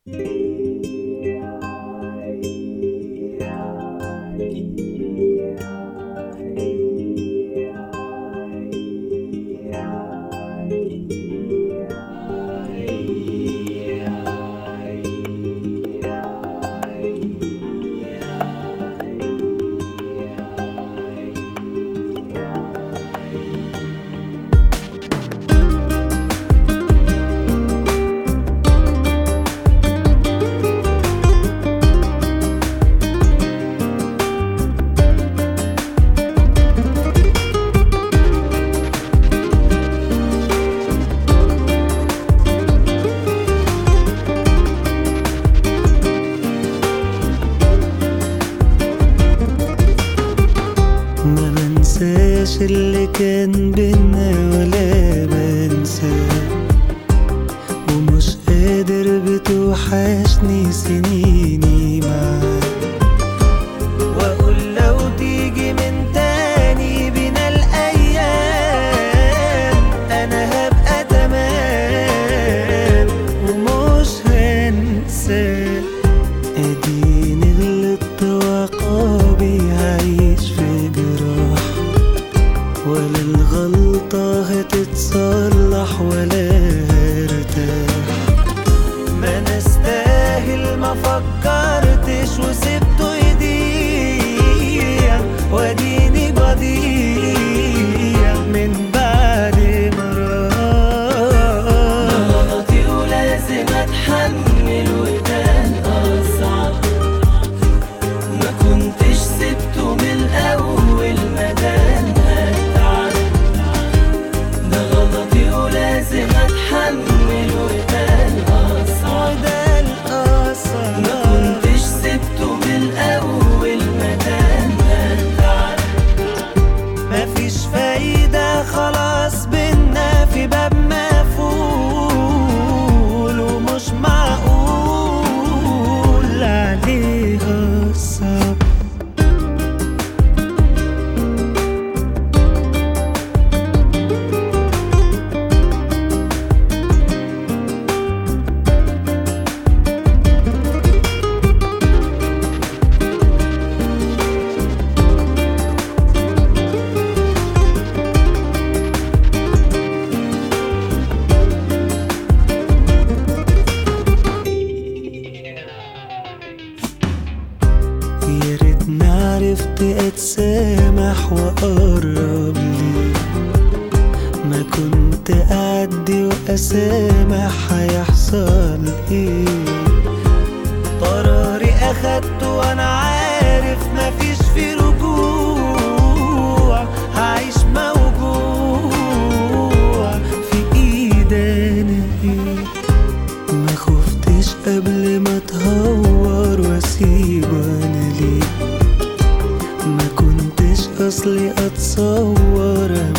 ما بنساش اللي كان بينا ولا بنساه ومش قادر بتوحشني سنيني معاك واقول لو تيجي من تاني بينا الايام انا هبقى تمام ومش هنساك اديني غلطت وعقابي هعيش في جراح ولا الغلطة هتتصلح ولا هرتاح ما انا استاهل ما فكرتش وسبته يضيع واديني بضيع من بعد ما راح غلطي ولازم اتحمل وده الاصعب ما كنتش سبته من الاول ما دام هتعب ده غلطي ولازم اتحمل وده الاصعب وده الأصل ما كنتش سبته من الاول ما دام هتعب مفيش فايدة خلاص بينا في باب مقفول ومش معقول عليها الصبر يا ريتني عرفت اتسامح واقرب لي ما كنت اعدي واسامح هيحصل ايه قراري اخدته وانا عارف مفيش في رجوع هعيش موجوع في ايدينا ايه ما خفتش قبل ما اتهور واسيب انا ليه ما كنتش اصلي اتصور